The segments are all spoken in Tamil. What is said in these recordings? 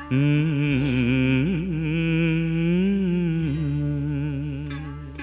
ம்.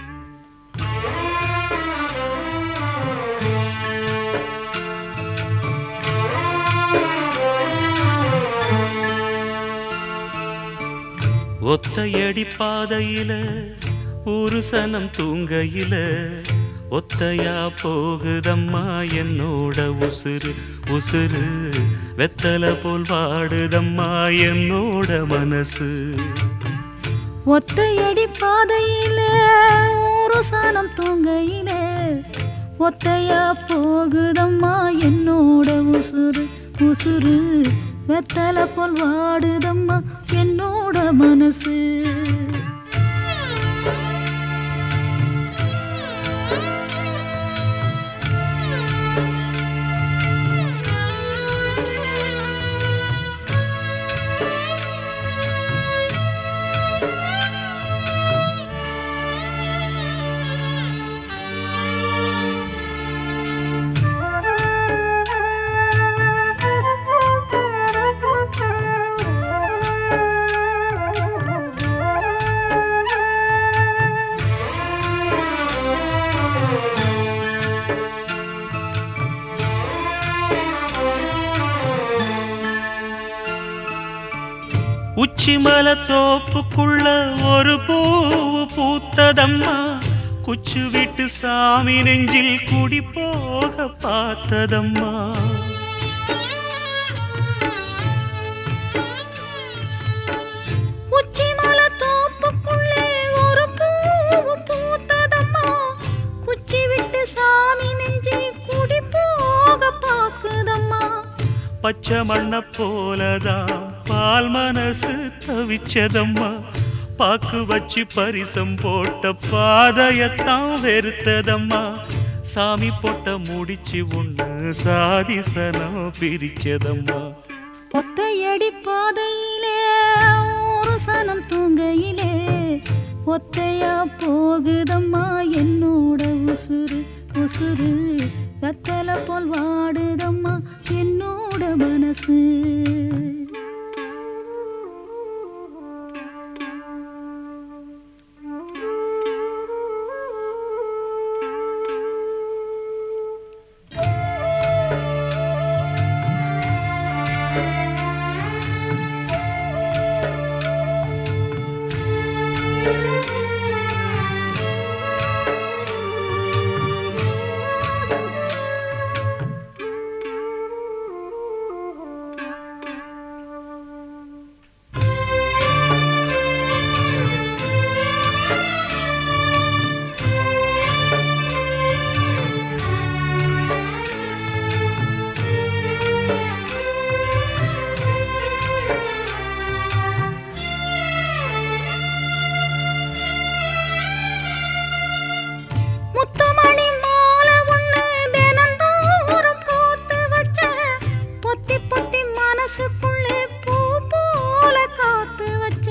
ஒத்தையடி பாதையில ஒரு சனம் தூங்கையில ஒத்தையா போகுதம்மா என்னோட உசுறு உசுறு வெத்தல போல் வாடுதம்மா என்னோட மனசு ஒத்தையடி பாதையில ஒரு சனம் தூங்கையில ஒத்தையா போகுதம்மா என்னோட உசுறு உசுறு வெத்தல போல் வாடுதம்மா என்னோட மனசு உச்சிமல தோப்புக்குள்ள ஒரு பூவு பூத்ததம்மா குச்சு விட்டு சாமி நெஞ்சில் குடி போக பார்த்ததம்மா உச்சிமலை தோப்புக்குள்ளே ஒரு பூவு பூத்ததம்மா குச்சி விட்டு சாமி நெஞ்சி குடி போக பாக்குதம்மா பச்சை மண்ண போலதான் பால் மனசு தவிச்சதம்மா பாக்கு வச்சு பரிசம் போட்ட பாதையத்தான் வெறுத்ததம்மா சாமி போட்ட முடிச்சு ஒண்ணு சாதிசனம் பிரிச்சதம்மா ஒத்தையடி பாதையிலே ஒரு சனம் தூங்கையிலே ஒத்தையா போகுதம்மா என்னோட உசுறு உசுறு கத்தல போல் வாடுதம்மா என்னோட மனசு முத்துமணி மாலை ஒண்ணு தினந்தோறும் போட்டு வச்ச பொத்தி பொத்தி மனசுக்குள்ளே பூ போல காத்து வச்ச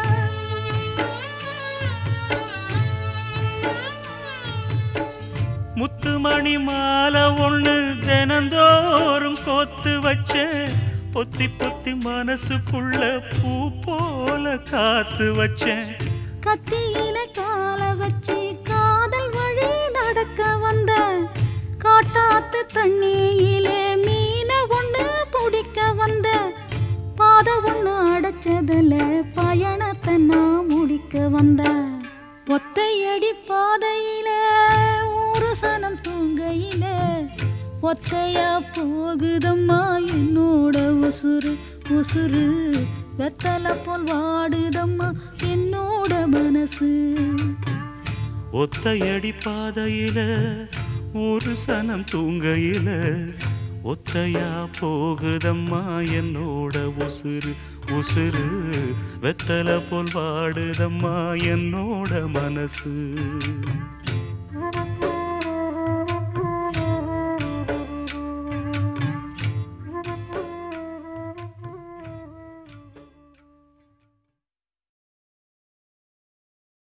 முத்துமணி மாலை ஒண்ணு தினந்தோறும் கோத்து வச்ச பொத்தி பொத்தி மனசுக்குள்ள பூ போல காத்து வச்சேன் கத்தியில கால வச்சு காதல் வழி நடக்க வந்த காட்டாத்து தண்ணியிலே மீன ஒண்ணு பிடிக்க வந்த பாத ஒண்ணு அடைச்சதுல பயணத்தை நான் முடிக்க வந்த ஒத்தையடி பாதையில ஒரு சனம் தூங்கையில ஒத்தையா போகுதம்மா என்னோட உசுறு உசுறு வெத்தல போல் வாடுதம்மா என்னோட மனசு ஒத்தையடி பாதையில ஒரு சனம் தூங்கையில ஒத்தையா போகுதம்மா என்னோட உசுறு உசுறு வெத்தல போல் வாடுதம்மா என்னோட மனசு